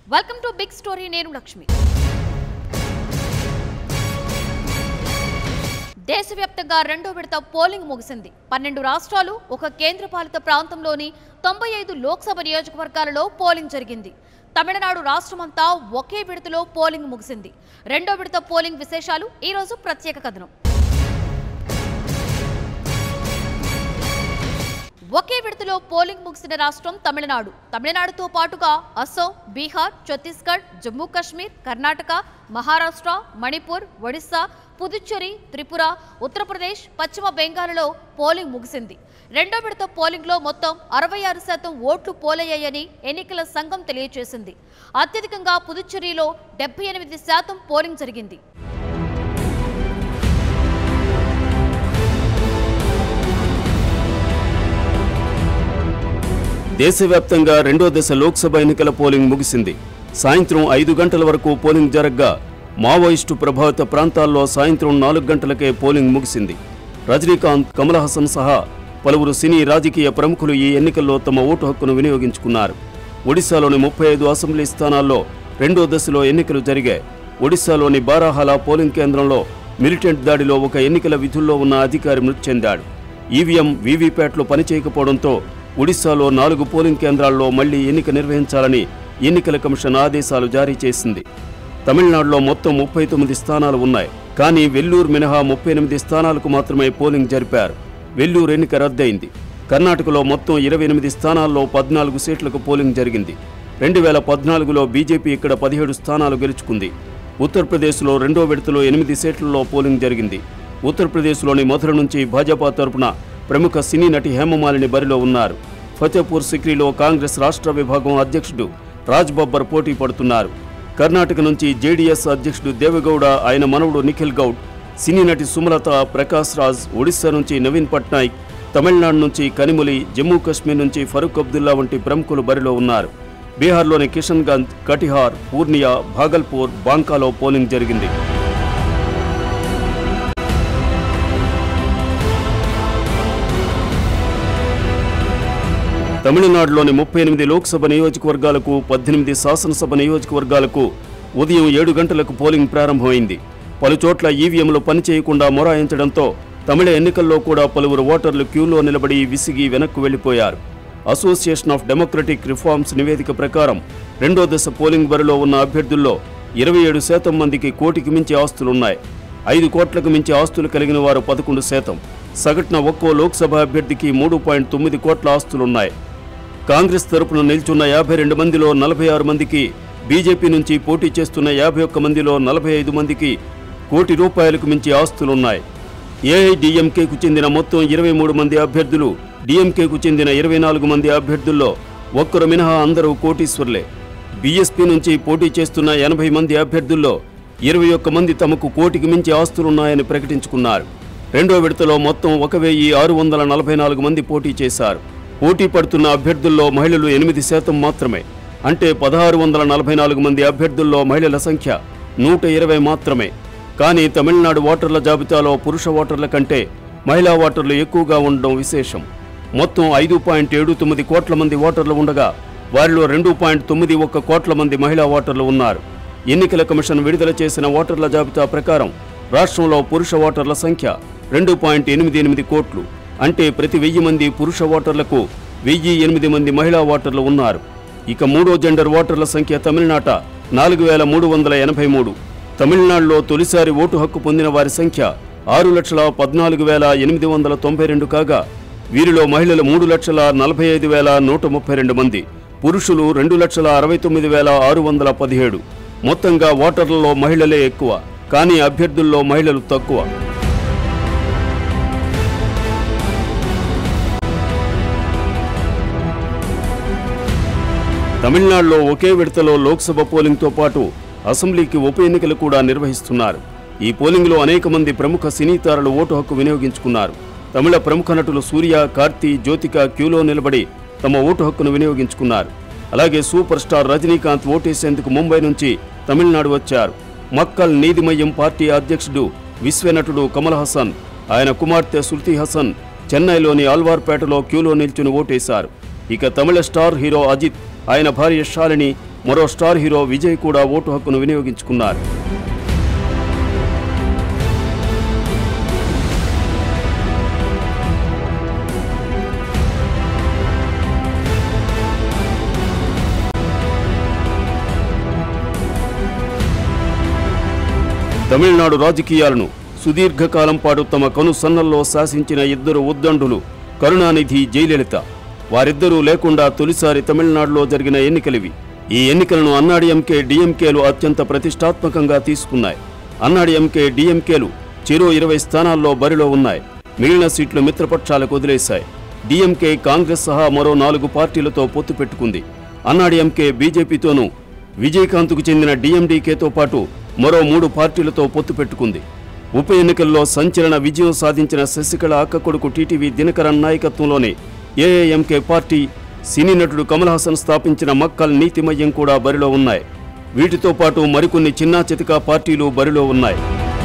Welcome to big story నేను లక్ష్మి దేశవ్యాప్తంగా రెండో విడత పోలింగ్ ముగిసింది పన్నెండు రాష్ట్రాలు ఒక కేంద్రపాలిత ప్రాంతంలోని తొంభై ఐదు లోక్సభ నియోజకవర్గాలలో పోలింగ్ జరిగింది తమిళనాడు రాష్ట్రమంతా ఒకే విడతలో పోలింగ్ ముగిసింది రెండో విడత పోలింగ్ విశేషాలు ఈ రోజు ప్రత్యేక కథనం ఒకే విడతలో పోలింగ్ ముగిసిన రాష్ట్రం తమిళనాడు తమిళనాడుతో పాటుగా అస్సాం బీహార్ ఛత్తీస్గఢ్ జమ్మూ కాశ్మీర్ కర్ణాటక మహారాష్ట్ర మణిపూర్ ఒడిశా పుదుచ్చేరి త్రిపుర ఉత్తరప్రదేశ్ పశ్చిమ బెంగాల్లో పోలింగ్ ముగిసింది రెండో విడత పోలింగ్లో మొత్తం అరవై ఆరు శాతం ఓట్లు పోలయ్యాయని ఎన్నికల సంఘం తెలియజేసింది అత్యధికంగా పుదుచ్చేరిలో డెబ్బై ఎనిమిది శాతం పోలింగ్ జరిగింది దేశవ్యాప్తంగా రెండో దశ లోక్సభ ఎన్నికల పోలింగ్ ముగిసింది సాయంత్రం ఐదు గంటల వరకు పోలింగ్ జరగ్గా మావోయిస్టు ప్రభావిత ప్రాంతాల్లో సాయంత్రం నాలుగు గంటలకే పోలింగ్ ముగిసింది రజనీకాంత్ కమల్ హాసన్ సహా పలువురు సినీ రాజకీయ ప్రముఖులు ఈ ఎన్నికల్లో తమ ఓటు హక్కును వినియోగించుకున్నారు ఒడిశాలోని ముప్పై ఐదు అసెంబ్లీ స్థానాల్లో రెండో దశలో ఎన్నికలు జరిగాయి ఒడిశాలోని బారాహాల పోలింగ్ కేంద్రంలో మిలిటెంట్ దాడిలో ఒక ఎన్నికల విధుల్లో ఉన్న అధికారి మృతి చెందాడు ఈవీఎం వీవీప్యాట్లు పనిచేయకపోవడంతో ఒడిశాలో నాలుగు పోలింగ్ కేంద్రాల్లో మళ్లీ ఎన్నిక నిర్వహించాలని ఎన్నికల కమిషన్ ఆదేశాలు జారీ చేసింది తమిళనాడులో మొత్తం ముప్పై తొమ్మిది స్థానాలు ఉన్నాయి కానీ వెల్లూరు మినహా ముప్పై ఎనిమిది స్థానాలకు మాత్రమే పోలింగ్ జరిపారు వెల్లూరు ఎన్నిక రద్దయింది కర్ణాటకలో మొత్తం ఇరవై ఎనిమిది స్థానాల్లో పద్నాలుగు సీట్లకు పోలింగ్ జరిగింది రెండు వేల పద్నాలుగులో బీజేపీ ఇక్కడ పదిహేడు స్థానాలు గెలుచుకుంది ఉత్తరప్రదేశ్లో రెండో విడతలో ఎనిమిది సీట్లలో పోలింగ్ జరిగింది ఉత్తరప్రదేశ్లోని మధుర నుంచి భాజపా తరపున ప్రముఖ సినీ నటి హేమమాలిని బరిలో ఉన్నారు ఫతేపూర్ సిక్రీలో కాంగ్రెస్ రాష్ట్ర విభాగం అధ్యక్షుడు రాజ్ బబ్బర్ పోటీ పడుతున్నారు కర్ణాటక నుంచి జేడీఎస్ అధ్యక్షుడు దేవగౌడ ఆయన మనవడు నిఖిల్ గౌడ్ సినీ నటి సుమలత ప్రకాష్ రాజ్ ఒడిశా నుంచి నవీన్ పట్నాయక్ తమిళనాడు నుంచి కనిములి జమ్మూ కాశ్మీర్ నుంచి ఫరూక్ అబ్దుల్లా వంటి ప్రముఖులు బరిలో ఉన్నారు బీహార్లోని కిషన్గంజ్ కటిహార్ పూర్నియా భాగల్పూర్ బాంకాలో పోలింగ్ జరిగింది తమిళనాడులోని ముప్పై ఎనిమిది లోక్సభ నియోజకవర్గాలకు పద్దెనిమిది శాసనసభ నియోజకవర్గాలకు ఉదయం ఏడు గంటలకు పోలింగ్ ప్రారంభమైంది పలుచోట్ల ఈవీఎంలు పనిచేయకుండా మొరాయించడంతో తమిళ ఎన్నికల్లో కూడా పలువురు ఓటర్లు క్యూలో నిలబడి విసిగి వెనక్కు వెళ్లిపోయారు అసోసియేషన్ ఆఫ్ డెమోక్రటిక్ రిఫార్మ్స్ నివేదిక ప్రకారం రెండో దశ పోలింగ్ బరిలో ఉన్న అభ్యర్థుల్లో ఇరవై ఏడు శాతం మందికి కోటికి మించి ఆస్తులున్నాయి ఐదు కోట్లకు మించి ఆస్తులు కలిగిన వారు పదకొండు శాతం సగటున ఒక్కో లోక్సభ అభ్యర్థికి మూడు పాయింట్ తొమ్మిది కోట్ల ఆస్తులున్నాయి కాంగ్రెస్ తరపున నిల్చున్న యాభై రెండు మందిలో నలభై ఆరు మందికి బీజేపీ నుంచి పోటీ చేస్తున్న యాభై ఒక్క మందిలో నలభై ఐదు మందికి కోటి రూపాయలకు మించి ఆస్తులున్నాయి ఏఐడిఎంకేకు చెందిన మొత్తం ఇరవై మూడు మంది అభ్యర్థులు డిఎంకేకు చెందిన ఇరవై నాలుగు మంది అభ్యర్థుల్లో ఒక్కరు మినహా అందరూ కోటీశ్వర్లే బీఎస్పీ నుంచి పోటీ చేస్తున్న ఎనభై మంది అభ్యర్థుల్లో ఇరవై ఒక్క మంది తమకు కోటికి మించి ఆస్తులున్నాయని ప్రకటించుకున్నారు రెండో విడతలో మొత్తం ఒక వెయ్యి ఆరు వందల నలభై నాలుగు మంది పోటీ చేశారు పోటీ పడుతున్న అభ్యర్థుల్లో మహిళలు ఎనిమిది శాతం మాత్రమే అంటే పదహారు వందల నలభై నాలుగు మంది అభ్యర్థుల్లో మహిళల సంఖ్య నూట ఇరవై మాత్రమే కానీ తమిళనాడు ఓటర్ల జాబితాలో పురుష ఓటర్ల కంటే మహిళా ఓటర్లు ఎక్కువగా ఉండడం విశేషం మొత్తం ఐదు పాయింట్ ఏడు తొమ్మిది కోట్ల మంది ఓటర్లు ఉండగా వారిలో రెండు పాయింట్ తొమ్మిది ఒక్క కోట్ల మంది మహిళా ఓటర్లు ఉన్నారు ఎన్నికల కమిషన్ విడుదల చేసిన ఓటర్ల జాబితా ప్రకారం రాష్ట్రంలో పురుష ఓటర్ల సంఖ్య రెండు పాయింట్ ఎనిమిది ఎనిమిది కోట్లు అంటే ప్రతి వెయ్యి మంది పురుష ఓటర్లకు వెయ్యి ఎనిమిది మంది మహిళా ఓటర్లు ఉన్నారు ఇక మూడో జెండర్ ఓటర్ల సంఖ్య తమిళనాట నాలుగు వేల మూడు వందల ఎనభై మూడు తమిళనాడులో తొలిసారి ఓటు హక్కు పొందిన వారి సంఖ్య ఆరు లక్షల పద్నాలుగు వేల ఎనిమిది వందల తొంభై రెండు కాగా వీరిలో మహిళలు మూడు లక్షల నలభై ఐదు వేల నూట ముప్పై రెండు మంది పురుషులు రెండు లక్షల అరవై తొమ్మిది వేల ఆరు వందల పదిహేడు మొత్తంగా ఓటర్లలో మహిళలే ఎక్కువ కానీ అభ్యర్థుల్లో మహిళలు తక్కువ తమిళనాడులో ఒకే విడతలో లోక్సభ పోలింగ్తో పాటు అసెంబ్లీకి ఉప ఎన్నికలు కూడా నిర్వహిస్తున్నారు ఈ పోలింగ్లో అనేక మంది ప్రముఖ సినీ తారలు ఓటు హక్కు వినియోగించుకున్నారు తమిళ ప్రముఖ నటులు సూర్య కార్తీ జ్యోతిక క్యూలో నిలబడి తమ ఓటు హక్కును వినియోగించుకున్నారు అలాగే సూపర్ స్టార్ రజనీకాంత్ ఓటేసేందుకు ముంబై నుంచి తమిళనాడు వచ్చారు మక్కల్ నీతిమయ్యం పార్టీ అధ్యక్షుడు విశ్వనటుడు కమల్ హాసన్ ఆయన కుమార్తె శృతి హాసన్ చెన్నైలోని ఆల్వార్పేటలో క్యూలో నిల్చుని ఓటేశారు ఇక తమిళ స్టార్ హీరో అజిత్ ఆయన భార్య శాలిని మరో స్టార్ హీరో విజయ్ కూడా ఓటు హక్కును వినియోగించుకున్నారు తమిళనాడు రాజకీయాలను సుదీర్ఘకాలం పాటు తమ కనుసన్నల్లో శాసించిన ఇద్దరు ఉద్దండులు కరుణానిధి జయలలిత వారిద్దరూ లేకుండా తొలిసారి తమిళనాడులో జరిగిన ఎన్నికలివి ఈ ఎన్నికలను అన్నాడీఎంకే డిఎంకేలు అత్యంత ప్రతిష్టాత్మకంగా తీసుకున్నాయి అన్నాడీఎంకే డిఎంకేలు చెరో ఇరవై స్థానాల్లో బరిలో ఉన్నాయి మిగిలిన సీట్లు మిత్రపక్షాలకు వదిలేశాయి డిఎంకే కాంగ్రెస్ సహా మరో నాలుగు పార్టీలతో పొత్తు పెట్టుకుంది అన్నాడీఎంకే బీజేపీతోనూ విజయకాంత్కు చెందిన డిఎండీకేతో పాటు మరో మూడు పార్టీలతో పొత్తు పెట్టుకుంది ఉప ఎన్నికల్లో సంచలన విజయం సాధించిన శశికళ అక్క కొడుకు టీటీవీ దినకరన్ నాయకత్వంలోని ఏఐఎంకే పార్టీ సినీ నటుడు కమల్ హాసన్ స్థాపించిన మక్కల్ నీతిమయ్యం కూడా బరిలో ఉన్నాయి వీటితో పాటు మరికొన్ని చిన్నా చితకా పార్టీలు బరిలో ఉన్నాయి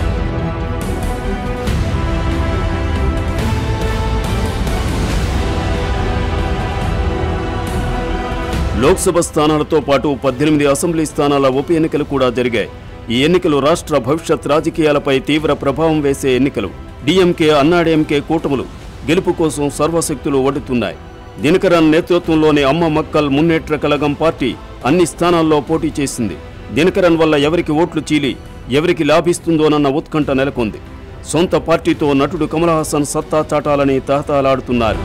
లోక్సభ స్థానాలతో పాటు పద్దెనిమిది అసెంబ్లీ స్థానాల ఉప ఎన్నికలు కూడా జరిగాయి ఈ ఎన్నికలు రాష్ట్ర భవిష్యత్ రాజకీయాలపై తీవ్ర ప్రభావం వేసే ఎన్నికలు డిఎంకే అన్నాడీఎంకే కూటములు గెలుపు కోసం సర్వశక్తులు ఒడ్డుతున్నాయి దినకరన్ నేతృత్వంలోని అమ్మ మక్కల్ మున్నేట్ర కలగం పార్టీ అన్ని స్థానాల్లో పోటీ చేసింది దినకరన్ వల్ల ఎవరికి ఓట్లు చీలి ఎవరికి లాభిస్తుందోనన్న ఉత్కంఠ నెలకొంది సొంత పార్టీతో నటుడు కమల్ హాసన్ సత్తా చాటాలని తహతలాడుతున్నారు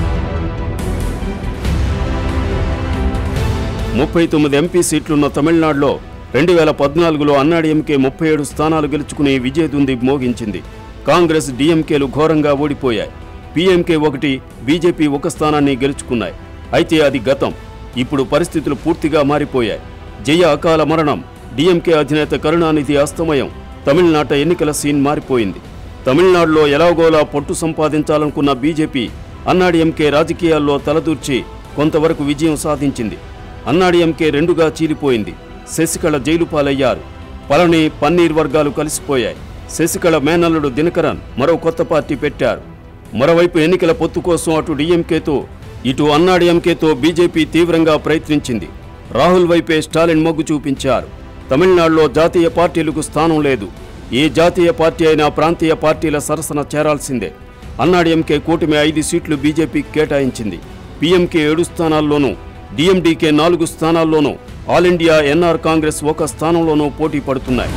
ముప్పై తొమ్మిది ఎంపీ సీట్లున్న తమిళనాడులో రెండు వేల పద్నాలుగులో అన్నాడీఎంకే ముప్పై ఏడు స్థానాలు గెలుచుకుని విజయదుంది మోగించింది కాంగ్రెస్ డీఎంకేలు ఘోరంగా ఓడిపోయాయి పీఎంకే ఒకటి బీజేపీ ఒక స్థానాన్ని గెలుచుకున్నాయి అయితే అది గతం ఇప్పుడు పరిస్థితులు పూర్తిగా మారిపోయాయి జయ అకాల మరణం డీఎంకే అధినేత కరుణానిధి అస్తమయం తమిళనాట ఎన్నికల సీన్ మారిపోయింది తమిళనాడులో ఎలాగోలా పట్టు సంపాదించాలనుకున్న బీజేపీ అన్నాడీఎంకే రాజకీయాల్లో తలదూర్చి కొంతవరకు విజయం సాధించింది అన్నాడీఎంకే రెండుగా చీలిపోయింది శశికళ జైలు పాలయ్యారు పళని పన్నీర్ వర్గాలు కలిసిపోయాయి శశికళ మేనల్లుడు దినకరన్ మరో కొత్త పార్టీ పెట్టారు మరోవైపు ఎన్నికల పొత్తు కోసం అటు డీఎంకేతో ఇటు అన్నాడీఎంకేతో బీజేపీ తీవ్రంగా ప్రయత్నించింది రాహుల్ వైపే స్టాలిన్ మొగ్గు చూపించారు తమిళనాడులో జాతీయ పార్టీలకు స్థానం లేదు ఏ జాతీయ పార్టీ అయినా ప్రాంతీయ పార్టీల సరసన చేరాల్సిందే అన్నాడీఎంకే కూటమి ఐదు సీట్లు బీజేపీకి కేటాయించింది పీఎంకే ఏడు స్థానాల్లోనూ డీఎండీకే నాలుగు స్థానాల్లోనూ ఆల్ ఇండియా ఎన్ఆర్ కాంగ్రెస్ ఒక స్థానంలోనూ పోటీ పడుతున్నాయి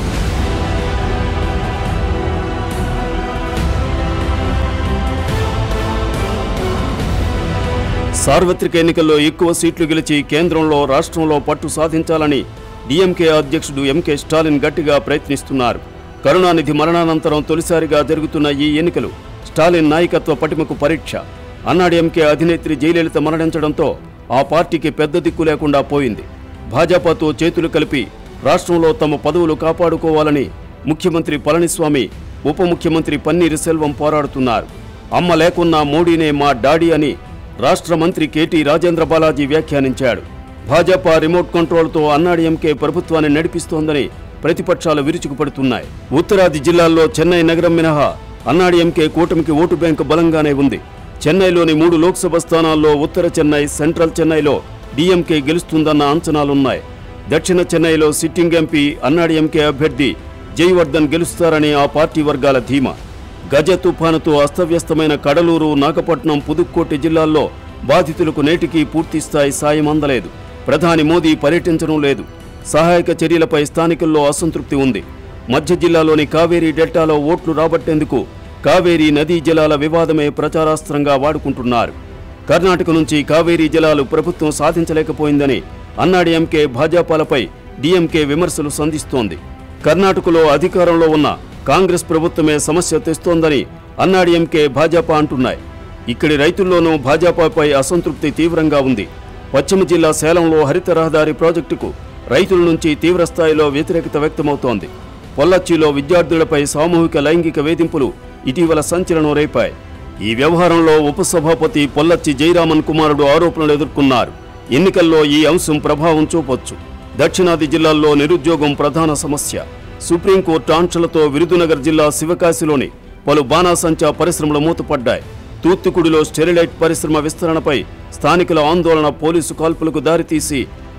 సార్వత్రిక ఎన్నికల్లో ఎక్కువ సీట్లు గెలిచి కేంద్రంలో రాష్ట్రంలో పట్టు సాధించాలని డీఎంకే అధ్యక్షుడు ఎంకే స్టాలిన్ గట్టిగా ప్రయత్నిస్తున్నారు కరుణానిధి మరణానంతరం తొలిసారిగా జరుగుతున్న ఈ ఎన్నికలు స్టాలిన్ నాయకత్వ పటిమకు పరీక్ష అన్నాడీఎంకే అధినేత్రి జయలలిత మరణించడంతో ఆ పార్టీకి పెద్ద దిక్కు లేకుండా పోయింది భాజపాతో చేతులు కలిపి రాష్ట్రంలో తమ పదవులు కాపాడుకోవాలని ముఖ్యమంత్రి పళనిస్వామి ఉప ముఖ్యమంత్రి పన్నీరు సెల్వం పోరాడుతున్నారు అమ్మ లేకున్నా మోడీనే మా డాడీ అని రాష్ట్ర మంత్రి కేటీ రాజేంద్ర బాలాజీ వ్యాఖ్యానించాడు భాజపా రిమోట్ కంట్రోల్తో అన్నాడీఎంకే ప్రభుత్వాన్ని నడిపిస్తోందని ప్రతిపక్షాలు విరుచుకుపడుతున్నాయి ఉత్తరాది జిల్లాల్లో చెన్నై నగరం మినహా అన్నాడీఎంకే కూటమికి ఓటు బ్యాంకు బలంగానే ఉంది చెన్నైలోని మూడు లోక్సభ స్థానాల్లో ఉత్తర చెన్నై సెంట్రల్ చెన్నైలో డీఎంకే గెలుస్తుందన్న అంచనాలున్నాయి దక్షిణ చెన్నైలో సిట్టింగ్ ఎంపీ అన్నాడీఎంకే అభ్యర్థి జయవర్ధన్ గెలుస్తారని ఆ పార్టీ వర్గాల ధీమా గజ తుఫానుతో అస్తవ్యస్తమైన కడలూరు నాగపట్నం పుదుక్కోటి జిల్లాల్లో బాధితులకు నేటికీ పూర్తిస్థాయి సాయం అందలేదు ప్రధాని మోదీ పర్యటించడం లేదు సహాయక చర్యలపై స్థానికుల్లో అసంతృప్తి ఉంది మధ్య జిల్లాలోని కావేరీ డెల్టాలో ఓట్లు రాబట్టేందుకు కావేరీ నదీ జలాల వివాదమే ప్రచారాస్త్రంగా వాడుకుంటున్నారు కర్ణాటక నుంచి కావేరీ జలాలు ప్రభుత్వం సాధించలేకపోయిందని అన్నాడీఎంకే భాజపాలపై డీఎంకే విమర్శలు సంధిస్తోంది కర్ణాటకలో అధికారంలో ఉన్న కాంగ్రెస్ ప్రభుత్వమే సమస్య తెస్తోందని అన్నాడీఎంకే భాజపా అంటున్నాయి ఇక్కడి రైతుల్లోనూ భాజపాపై అసంతృప్తి తీవ్రంగా ఉంది పశ్చిమ జిల్లా సేలంలో హరిత రహదారి ప్రాజెక్టుకు రైతుల నుంచి తీవ్రస్థాయిలో వ్యతిరేకత వ్యక్తమవుతోంది పొల్లచ్చిలో విద్యార్థులపై సామూహిక లైంగిక వేధింపులు ఇటీవల సంచలనం రేపాయి ఈ వ్యవహారంలో ఉపసభాపతి పొల్లచ్చి జయరామన్ కుమారుడు ఆరోపణలు ఎదుర్కొన్నారు ఎన్నికల్లో ఈ అంశం ప్రభావం చూపొచ్చు దక్షిణాది జిల్లాల్లో నిరుద్యోగం ప్రధాన సమస్య సుప్రీంకోర్టు ఆంక్షలతో విరుదునగర్ జిల్లా శివకాశిలోని పలు బాణాసంచా పరిశ్రమలు మూతపడ్డాయి తూత్తుకుడిలో స్టెరిలైట్ పరిశ్రమ విస్తరణపై స్థానికుల ఆందోళన పోలీసు కాల్పులకు దారితీసి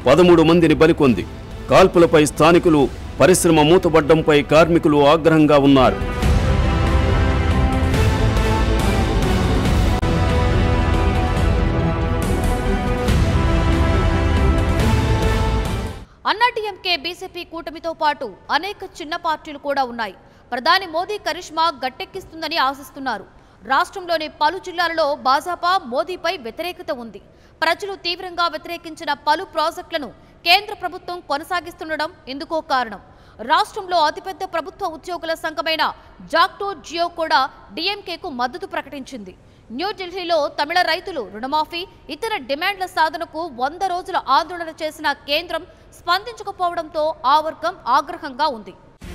పదమూడు మందిని బలికొంది కాల్పులపై స్థానికులు పరిశ్రమ మూతబడ్డంపై కార్మికులు ఆగ్రహంగా ఉన్నారు అన్నాడీఎంకే బీజేపీ కూటమితో పాటు అనేక చిన్న పార్టీలు కూడా ఉన్నాయి ప్రధాని మోదీ కరిష్మా గట్టెక్కిస్తుందని ఆశిస్తున్నారు రాష్ట్రంలోని పలు జిల్లాలలో భాజపా మోదీపై వ్యతిరేకత ఉంది ప్రజలు తీవ్రంగా వ్యతిరేకించిన పలు ప్రాజెక్టులను కేంద్ర ప్రభుత్వం కొనసాగిస్తుండడం ఇందుకో కారణం రాష్ట్రంలో అతిపెద్ద ప్రభుత్వ ఉద్యోగుల సంఘమైన జాక్టో జియో కూడా డీఎంకేకు మద్దతు ప్రకటించింది న్యూఢిల్లీలో తమిళ రైతులు రుణమాఫీ ఇతర డిమాండ్ల సాధనకు వంద రోజుల ఆందోళన చేసిన కేంద్రం స్పందించకపోవడంతో ఆ వర్గం ఆగ్రహంగా ఉంది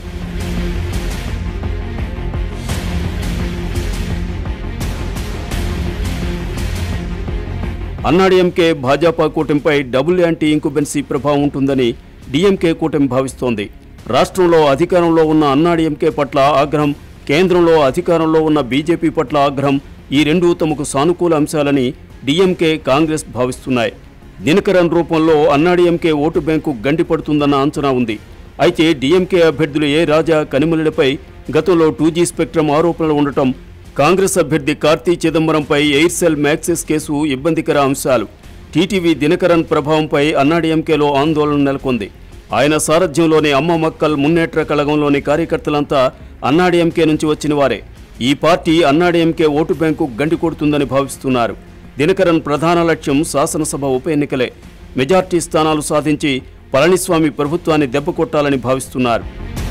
అన్నాడీఎంకే భాజపా కూటమిపై డబుల్ యాంటీ ఇంకుబెన్సీ ప్రభావం ఉంటుందని డీఎంకే కూటమి భావిస్తోంది రాష్ట్రంలో అధికారంలో ఉన్న అన్నాడీఎంకే పట్ల ఆగ్రహం కేంద్రంలో అధికారంలో ఉన్న బీజేపీ పట్ల ఆగ్రహం ఈ రెండు తమకు సానుకూల అంశాలని డీఎంకే కాంగ్రెస్ భావిస్తున్నాయి దినకరన్ రూపంలో అన్నాడీఎంకే ఓటు బ్యాంకు గండిపడుతుందన్న అంచనా ఉంది అయితే డీఎంకే అభ్యర్థులు ఏ రాజా కనిమొలపై గతంలో టూ జీ స్పెక్ట్రమ్ ఆరోపణలు ఉండటం కాంగ్రెస్ అభ్యర్థి కార్తీ చిదంబరంపై ఎయిర్సెల్ మ్యాక్సిస్ కేసు ఇబ్బందికర అంశాలు టీటీవీ దినకరన్ ప్రభావంపై అన్నాడీఎంకేలో ఆందోళన నెలకొంది ఆయన సారథ్యంలోని అమ్మ మక్కల్ మున్నేట్ర కళగంలోని కార్యకర్తలంతా అన్నాడీఎంకే నుంచి వచ్చిన వారే ఈ పార్టీ అన్నాడీఎంకే ఓటు బ్యాంకు గండి కొడుతుందని భావిస్తున్నారు దినకరన్ ప్రధాన లక్ష్యం శాసనసభ ఉప ఎన్నికలే మెజార్టీ స్థానాలు సాధించి పళనిస్వామి ప్రభుత్వాన్ని దెబ్బకొట్టాలని భావిస్తున్నారు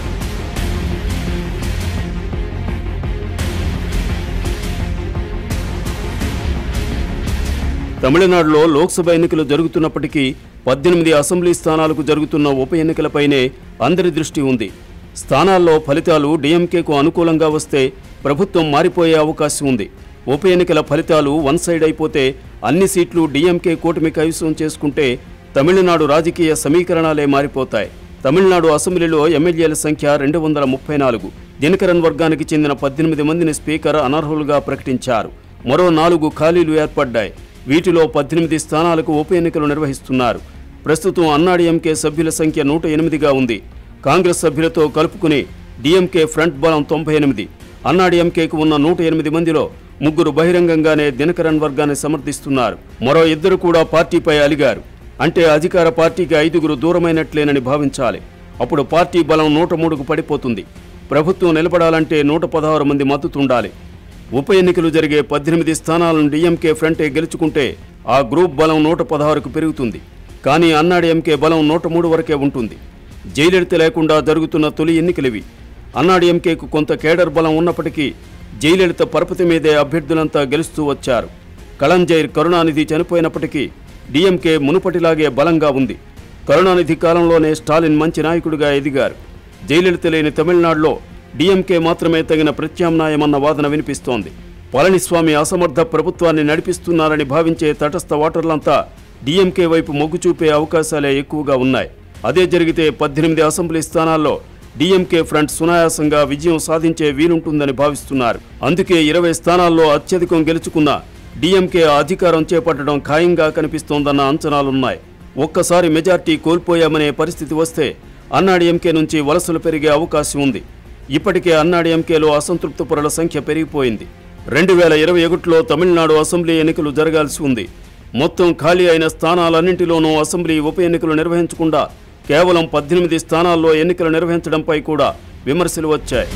తమిళనాడులో లోక్సభ ఎన్నికలు జరుగుతున్నప్పటికీ పద్దెనిమిది అసెంబ్లీ స్థానాలకు జరుగుతున్న ఉప ఎన్నికలపైనే అందరి దృష్టి ఉంది స్థానాల్లో ఫలితాలు డీఎంకేకు అనుకూలంగా వస్తే ప్రభుత్వం మారిపోయే అవకాశం ఉంది ఉప ఎన్నికల ఫలితాలు వన్ సైడ్ అయిపోతే అన్ని సీట్లు డీఎంకే కూటమి కైవసం చేసుకుంటే తమిళనాడు రాజకీయ సమీకరణాలే మారిపోతాయి తమిళనాడు అసెంబ్లీలో ఎమ్మెల్యేల సంఖ్య రెండు వందల ముప్పై నాలుగు దినకరన్ వర్గానికి చెందిన పద్దెనిమిది మందిని స్పీకర్ అనర్హులుగా ప్రకటించారు మరో నాలుగు ఖాళీలు ఏర్పడ్డాయి వీటిలో పద్దెనిమిది స్థానాలకు ఉప ఎన్నికలు నిర్వహిస్తున్నారు ప్రస్తుతం అన్నాడీఎంకే సభ్యుల సంఖ్య నూట ఎనిమిదిగా ఉంది కాంగ్రెస్ సభ్యులతో కలుపుకుని డీఎంకే ఫ్రంట్ బలం తొంభై ఎనిమిది అన్నాడీఎంకేకు ఉన్న నూట ఎనిమిది మందిలో ముగ్గురు బహిరంగంగానే దినకరన్ వర్గాన్ని సమర్థిస్తున్నారు మరో ఇద్దరు కూడా పార్టీపై అలిగారు అంటే అధికార పార్టీకి ఐదుగురు దూరమైనట్లేనని భావించాలి అప్పుడు పార్టీ బలం నూట మూడుకు పడిపోతుంది ప్రభుత్వం నిలబడాలంటే నూట పదహారు మంది మద్దతు ఉండాలి ఉప ఎన్నికలు జరిగే పద్దెనిమిది స్థానాలను డీఎంకే ఫ్రంటే గెలుచుకుంటే ఆ గ్రూప్ బలం నూట పదహారుకు పెరుగుతుంది కానీ అన్నాడీఎంకే బలం నూట మూడు వరకే ఉంటుంది జైలెడిత లేకుండా జరుగుతున్న తొలి ఎన్నికలివి అన్నాడీఎంకేకు కొంత కేడర్ బలం ఉన్నప్పటికీ జయలలిత పరపతి మీదే అభ్యర్థులంతా గెలుస్తూ వచ్చారు కళంజైర్ కరుణానిధి చనిపోయినప్పటికీ డీఎంకే మునుపటిలాగే బలంగా ఉంది కరుణానిధి కాలంలోనే స్టాలిన్ మంచి నాయకుడిగా ఎదిగారు జయలలిత లేని తమిళనాడులో డీఎంకే మాత్రమే తగిన ప్రత్యామ్నాయమన్న వాదన వినిపిస్తోంది పళనిస్వామి అసమర్థ ప్రభుత్వాన్ని నడిపిస్తున్నారని భావించే తటస్థ ఓటర్లంతా డీఎంకే వైపు మొగ్గు చూపే అవకాశాలే ఎక్కువగా ఉన్నాయి అదే జరిగితే పద్దెనిమిది అసెంబ్లీ స్థానాల్లో డీఎంకే ఫ్రంట్ సునాయాసంగా విజయం సాధించే వీలుంటుందని భావిస్తున్నారు అందుకే ఇరవై స్థానాల్లో అత్యధికం గెలుచుకున్న డీఎంకే అధికారం చేపట్టడం ఖాయంగా కనిపిస్తోందన్న అంచనాలున్నాయి ఒక్కసారి మెజార్టీ కోల్పోయామనే పరిస్థితి వస్తే అన్నాడీఎంకే నుంచి వలసలు పెరిగే అవకాశం ఉంది ఇప్పటికే అన్నాడీఎంకేలో అసంతృప్త పరుల సంఖ్య పెరిగిపోయింది రెండు వేల ఇరవై ఒకటిలో తమిళనాడు అసెంబ్లీ ఎన్నికలు జరగాల్సి ఉంది మొత్తం ఖాళీ అయిన స్థానాలన్నింటిలోనూ అసెంబ్లీ ఉప ఎన్నికలు నిర్వహించకుండా కేవలం పద్దెనిమిది స్థానాల్లో ఎన్నికలు నిర్వహించడంపై కూడా విమర్శలు వచ్చాయి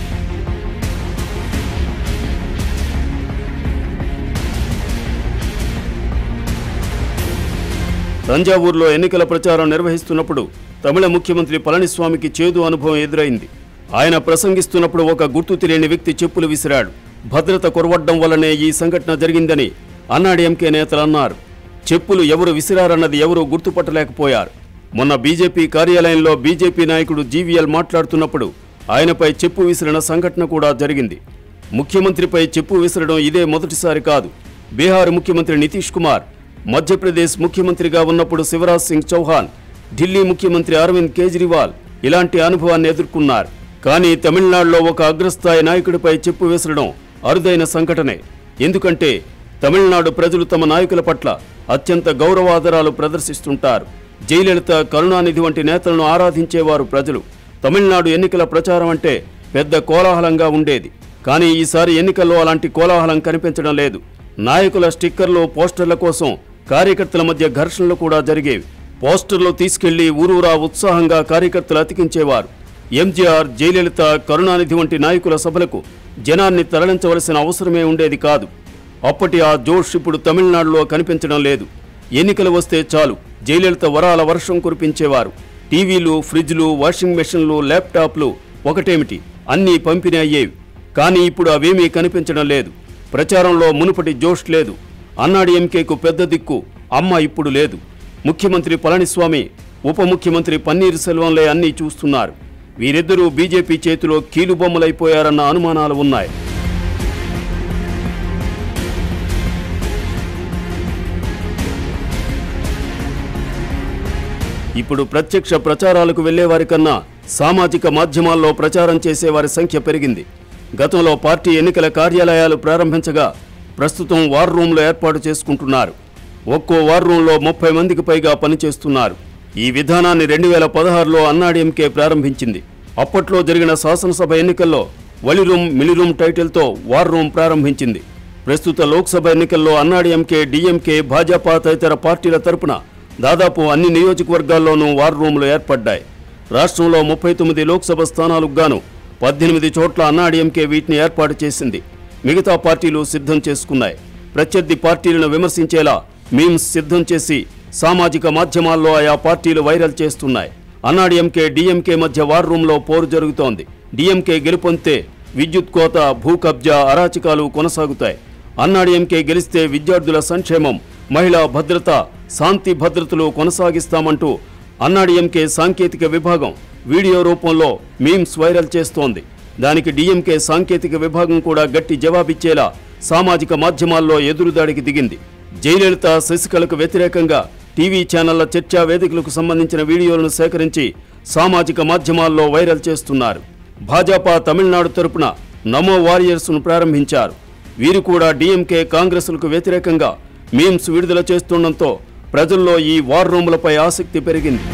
తంజావూరులో ఎన్నికల ప్రచారం నిర్వహిస్తున్నప్పుడు తమిళ ముఖ్యమంత్రి పళనిస్వామికి చేదు అనుభవం ఎదురైంది ఆయన ప్రసంగిస్తున్నప్పుడు ఒక గుర్తు తెలియని వ్యక్తి చెప్పులు విసిరాడు భద్రత కొరవడ్డం వల్లనే ఈ సంఘటన జరిగిందని అన్నాడీఎంకే నేతలు అన్నారు చెప్పులు ఎవరు విసిరారన్నది ఎవరూ గుర్తుపట్టలేకపోయారు మొన్న బీజేపీ కార్యాలయంలో బీజేపీ నాయకుడు జీవీఎల్ మాట్లాడుతున్నప్పుడు ఆయనపై చెప్పు విసిరిన సంఘటన కూడా జరిగింది ముఖ్యమంత్రిపై చెప్పు విసరడం ఇదే మొదటిసారి కాదు బీహార్ ముఖ్యమంత్రి నితీష్ కుమార్ మధ్యప్రదేశ్ ముఖ్యమంత్రిగా ఉన్నప్పుడు శివరాజ్ సింగ్ చౌహాన్ ఢిల్లీ ముఖ్యమంత్రి అరవింద్ కేజ్రీవాల్ ఇలాంటి అనుభవాన్ని ఎదుర్కొన్నారు కానీ తమిళనాడులో ఒక అగ్రస్థాయి నాయకుడిపై చెప్పు విసరడం అరుదైన సంఘటనే ఎందుకంటే తమిళనాడు ప్రజలు తమ నాయకుల పట్ల అత్యంత గౌరవాదరాలు ప్రదర్శిస్తుంటారు జయలలిత కరుణానిధి వంటి నేతలను ఆరాధించేవారు ప్రజలు తమిళనాడు ఎన్నికల ప్రచారం అంటే పెద్ద కోలాహలంగా ఉండేది కానీ ఈసారి ఎన్నికల్లో అలాంటి కోలాహలం కనిపించడం లేదు నాయకుల స్టిక్కర్లు పోస్టర్ల కోసం కార్యకర్తల మధ్య ఘర్షణలు కూడా జరిగేవి పోస్టర్లు తీసుకెళ్లి ఊరూరా ఉత్సాహంగా కార్యకర్తలు అతికించేవారు ఎంజీఆర్ జయలలిత కరుణానిధి వంటి నాయకుల సభలకు జనాన్ని తరలించవలసిన అవసరమే ఉండేది కాదు అప్పటి ఆ జోష్ ఇప్పుడు తమిళనాడులో కనిపించడం లేదు ఎన్నికలు వస్తే చాలు జయలలిత వరాల వర్షం కురిపించేవారు టీవీలు ఫ్రిడ్జ్లు వాషింగ్ మెషిన్లు ల్యాప్టాప్లు ఒకటేమిటి అన్నీ పంపిణీ అయ్యేవి కానీ ఇప్పుడు అవేమీ కనిపించడం లేదు ప్రచారంలో మునుపటి జోష్ లేదు అన్నాడి ఎంకేకు పెద్ద దిక్కు అమ్మ ఇప్పుడు లేదు ముఖ్యమంత్రి పళనిస్వామి ఉప ముఖ్యమంత్రి పన్నీర్ సెల్వంలే అన్నీ చూస్తున్నారు వీరిద్దరూ బీజేపీ చేతిలో కీలుబొమ్మలైపోయారన్న అనుమానాలు ఉన్నాయి ఇప్పుడు ప్రత్యక్ష ప్రచారాలకు వెళ్లేవారి కన్నా సామాజిక మాధ్యమాల్లో ప్రచారం చేసేవారి సంఖ్య పెరిగింది గతంలో పార్టీ ఎన్నికల కార్యాలయాలు ప్రారంభించగా ప్రస్తుతం వార్ రూమ్లు ఏర్పాటు చేసుకుంటున్నారు ఒక్కో వార్ రూంలో ముప్పై మందికి పైగా పనిచేస్తున్నారు ఈ విధానాన్ని రెండు వేల పదహారులో అన్నాడీఎంకే ప్రారంభించింది అప్పట్లో జరిగిన శాసనసభ ఎన్నికల్లో వలి రూమ్ మిలి రూమ్ టైటిల్తో వార్ రూమ్ ప్రారంభించింది ప్రస్తుత లోక్సభ ఎన్నికల్లో అన్నాడీఎంకే డీఎంకే భాజపా తదితర పార్టీల తరపున దాదాపు అన్ని నియోజకవర్గాల్లోనూ వార్ రూములు ఏర్పడ్డాయి రాష్ట్రంలో ముప్పై తొమ్మిది లోక్సభ స్థానాలకు గాను పద్దెనిమిది చోట్ల అన్నాడీఎంకే వీటిని ఏర్పాటు చేసింది మిగతా పార్టీలు సిద్ధం చేసుకున్నాయి ప్రత్యర్థి పార్టీలను విమర్శించేలా మీమ్స్ సిద్ధం చేసి సామాజిక మాధ్యమాల్లో ఆయా పార్టీలు వైరల్ చేస్తున్నాయి అన్నాడీఎంకే డీఎంకే మధ్య వార్ రూమ్లో పోరు జరుగుతోంది డీఎంకే గెలుపొందితే విద్యుత్ కోత భూ కబ్జా అరాచకాలు కొనసాగుతాయి అన్నాడీఎంకే గెలిస్తే విద్యార్థుల సంక్షేమం మహిళా భద్రత శాంతి భద్రతలు కొనసాగిస్తామంటూ అన్నాడీఎంకే సాంకేతిక విభాగం వీడియో రూపంలో మీమ్స్ వైరల్ చేస్తోంది దానికి డీఎంకే సాంకేతిక విభాగం కూడా గట్టి జవాబిచ్చేలా సామాజిక మాధ్యమాల్లో ఎదురుదాడికి దిగింది జయలలిత శశికళకు వ్యతిరేకంగా టీవీ ఛానళ్ల చర్చా వేదికలకు సంబంధించిన వీడియోలను సేకరించి సామాజిక మాధ్యమాల్లో వైరల్ చేస్తున్నారు భాజపా తమిళనాడు తరపున నమో వారియర్స్ను ప్రారంభించారు వీరు కూడా డీఎంకే కాంగ్రెస్లకు వ్యతిరేకంగా మీమ్స్ విడుదల చేస్తుండటంతో ప్రజల్లో ఈ వార్ రూములపై ఆసక్తి పెరిగింది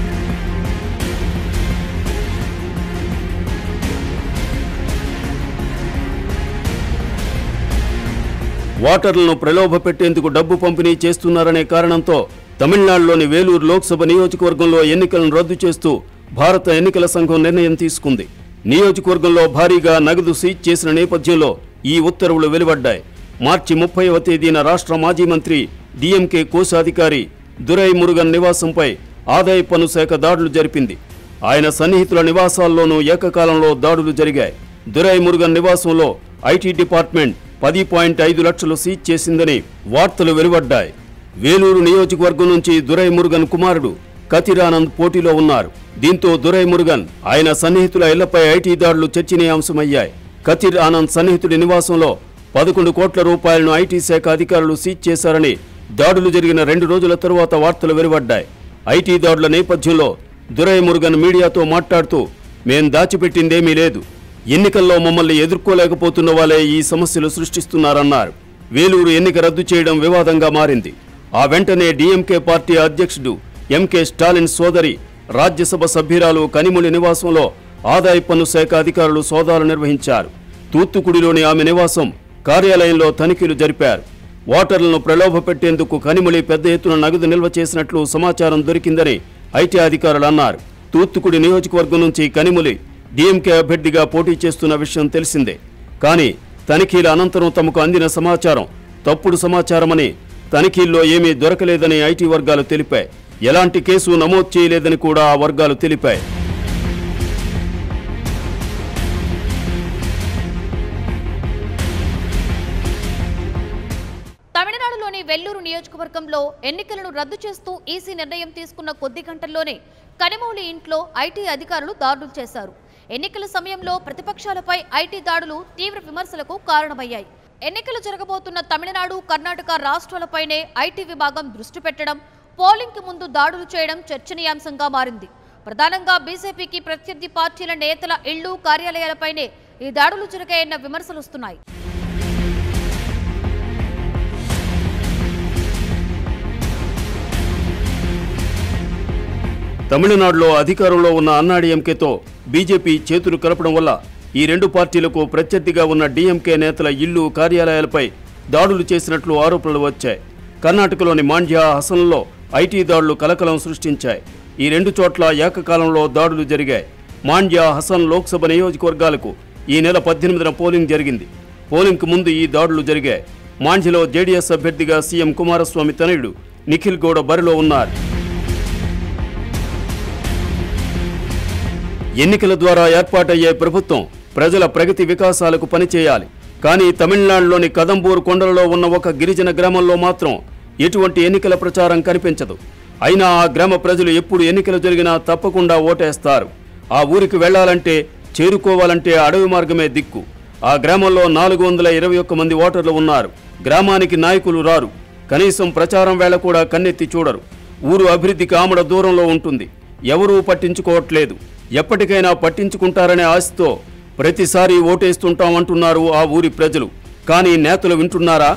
ఓటర్లను ప్రలోభ పెట్టేందుకు డబ్బు పంపిణీ చేస్తున్నారనే కారణంతో తమిళనాడులోని వేలూరు లోక్సభ నియోజకవర్గంలో ఎన్నికలను రద్దు చేస్తూ భారత ఎన్నికల సంఘం నిర్ణయం తీసుకుంది నియోజకవర్గంలో భారీగా నగదు సీజ్ చేసిన నేపథ్యంలో ఈ ఉత్తర్వులు వెలువడ్డాయి మార్చి ముప్పైవ తేదీన రాష్ట్ర మాజీ మంత్రి డిఎంకే కోశాధికారి దురై మురుగన్ నివాసంపై ఆదాయ పన్ను శాఖ దాడులు జరిపింది ఆయన సన్నిహితుల నివాసాల్లోనూ ఏకకాలంలో దాడులు జరిగాయి దురై మురుగన్ నివాసంలో ఐటీ డిపార్ట్మెంట్ పది పాయింట్ ఐదు లక్షలు సీజ్ చేసిందని వార్తలు వెలువడ్డాయి వేలూరు నియోజకవర్గం నుంచి దురై మురుగన్ కుమారుడు కతిరానంద్ పోటీలో ఉన్నారు దీంతో దురై మురుగన్ ఆయన సన్నిహితుల ఇళ్లపై ఐటీ దాడులు చర్చనీయాంశమయ్యాయి కతిర్ ఆనంద్ సన్నిహితుడి నివాసంలో పదకొండు కోట్ల రూపాయలను ఐటీ శాఖ అధికారులు సీజ్ చేశారని దాడులు జరిగిన రెండు రోజుల తరువాత వార్తలు వెలువడ్డాయి ఐటీ దాడుల నేపథ్యంలో దురై మురుగన్ మీడియాతో మాట్లాడుతూ మేం దాచిపెట్టిందేమీ లేదు ఎన్నికల్లో మమ్మల్ని ఎదుర్కోలేకపోతున్న వాళ్ళే ఈ సమస్యలు సృష్టిస్తున్నారన్నారు వేలూరు ఎన్నిక రద్దు చేయడం వివాదంగా మారింది ఆ వెంటనే డీఎంకే పార్టీ అధ్యక్షుడు ఎంకే స్టాలిన్ సోదరి రాజ్యసభ సభ్యురాలు కనిముడి నివాసంలో ఆదాయ పన్ను శాఖ అధికారులు సోదాలు నిర్వహించారు తూత్తుకుడిలోని ఆమె నివాసం కార్యాలయంలో తనిఖీలు జరిపారు ఓటర్లను ప్రలోభ పెట్టేందుకు కనిమొళి పెద్ద ఎత్తున నగదు నిల్వ చేసినట్లు సమాచారం దొరికిందని ఐటీ అధికారులు అన్నారు తూత్తుకుడి నియోజకవర్గం నుంచి కనిమొలి డీఎంకే అభ్యర్థిగా పోటీ చేస్తున్న విషయం తెలిసిందే కానీ తనిఖీల అనంతరం తమకు అందిన సమాచారం తప్పుడు సమాచారమని తనిఖీల్లో ఏమీ దొరకలేదని ఐటీ వర్గాలు తెలిపాయి ఎలాంటి కేసు నమోదు చేయలేదని కూడా ఆ వర్గాలు తెలిపాయి తమిళనాడులోని వెల్లూరు నియోజకవర్గంలో ఎన్నికలను రద్దు చేస్తూ ఈసీ నిర్ణయం తీసుకున్న కొద్ది గంటల్లోనే కనిమౌలి ఇంట్లో ఐటీ అధికారులు దాడులు చేశారు ఎన్నికల సమయంలో ప్రతిపక్షాలపై ఐటీ దాడులు తీవ్ర విమర్శలకు కారణమయ్యాయి ఎన్నికలు జరగబోతున్న తమిళనాడు కర్ణాటక రాష్ట్రాలపైనే ఐటీ విభాగం దృష్టి పెట్టడం పోలింగ్కి ముందు దాడులు చేయడం చర్చనీయాంశంగా మారింది ప్రధానంగా బీజేపీకి ప్రత్యర్థి పార్టీల నేతల ఇళ్లు కార్యాలయాలపైనే ఈ దాడులు జరిగాయన్న విమర్శలు వస్తున్నాయి తమిళనాడులో అధికారంలో ఉన్న అన్నాడీఎంకేతో బీజేపీ చేతులు కలపడం వల్ల ఈ రెండు పార్టీలకు ప్రత్యర్థిగా ఉన్న డీఎంకే నేతల ఇల్లు కార్యాలయాలపై దాడులు చేసినట్లు ఆరోపణలు వచ్చాయి కర్ణాటకలోని మాండ్యా హసన్లో ఐటీ దాడులు కలకలం సృష్టించాయి ఈ రెండు చోట్ల ఏకకాలంలో దాడులు జరిగాయి మాండ్యా హసన్ లోక్సభ నియోజకవర్గాలకు ఈ నెల పద్దెనిమిదిన పోలింగ్ జరిగింది పోలింగ్కు ముందు ఈ దాడులు జరిగాయి మాండ్యలో జేడీఎస్ అభ్యర్థిగా సీఎం కుమారస్వామి తనయుడు నిఖిల్ గౌడ బరిలో ఉన్నారు ఎన్నికల ద్వారా ఏర్పాటయ్యే ప్రభుత్వం ప్రజల ప్రగతి వికాసాలకు పనిచేయాలి కానీ తమిళనాడులోని కదంబూర్ కొండలలో ఉన్న ఒక గిరిజన గ్రామంలో మాత్రం ఎటువంటి ఎన్నికల ప్రచారం కనిపించదు అయినా ఆ గ్రామ ప్రజలు ఎప్పుడు ఎన్నికలు జరిగినా తప్పకుండా ఓటేస్తారు ఆ ఊరికి వెళ్లాలంటే చేరుకోవాలంటే అడవి మార్గమే దిక్కు ఆ గ్రామంలో నాలుగు వందల ఇరవై ఒక్క మంది ఓటర్లు ఉన్నారు గ్రామానికి నాయకులు రారు కనీసం ప్రచారం వేళ కూడా కన్నెత్తి చూడరు ఊరు అభివృద్ధికి ఆమడ దూరంలో ఉంటుంది ఎవరూ పట్టించుకోవట్లేదు ఎప్పటికైనా పట్టించుకుంటారనే ఆశతో ప్రతిసారి ఓటేస్తుంటామంటున్నారు ఆ ఊరి ప్రజలు కానీ నేతలు వింటున్నారా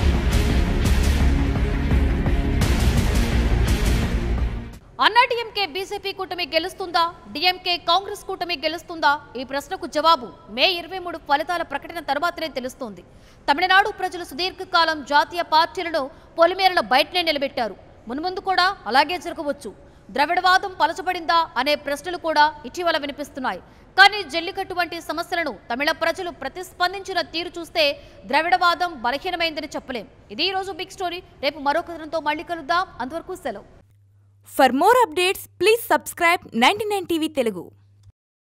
అన్నా డీఎంకే బీజేపీ కూటమి గెలుస్తుందా డీఎంకే కాంగ్రెస్ కూటమి గెలుస్తుందా ఈ ప్రశ్నకు జవాబు మే ఇరవై మూడు ఫలితాల ప్రకటన తర్వాతనే తెలుస్తోంది తమిళనాడు ప్రజలు సుదీర్ఘకాలం జాతీయ పార్టీలను పొలిమేరల బయటనే నిలబెట్టారు మున్ముందు కూడా అలాగే జరగవచ్చు ద్రవిడవాదం పలచబడిందా అనే ప్రశ్నలు కూడా ఇటీవల వినిపిస్తున్నాయి కానీ జల్లికట్టు వంటి సమస్యలను తమిళ ప్రజలు ప్రతిస్పందించిన తీరు చూస్తే ద్రవిడవాదం బలహీనమైందని చెప్పలేం ఇది ఈ రోజు బిగ్ స్టోరీ రేపు మరో కథనంతో మళ్ళీ కలుద్దాం అంతవరకు సెలవు For more updates, please subscribe 99 TV Telugu.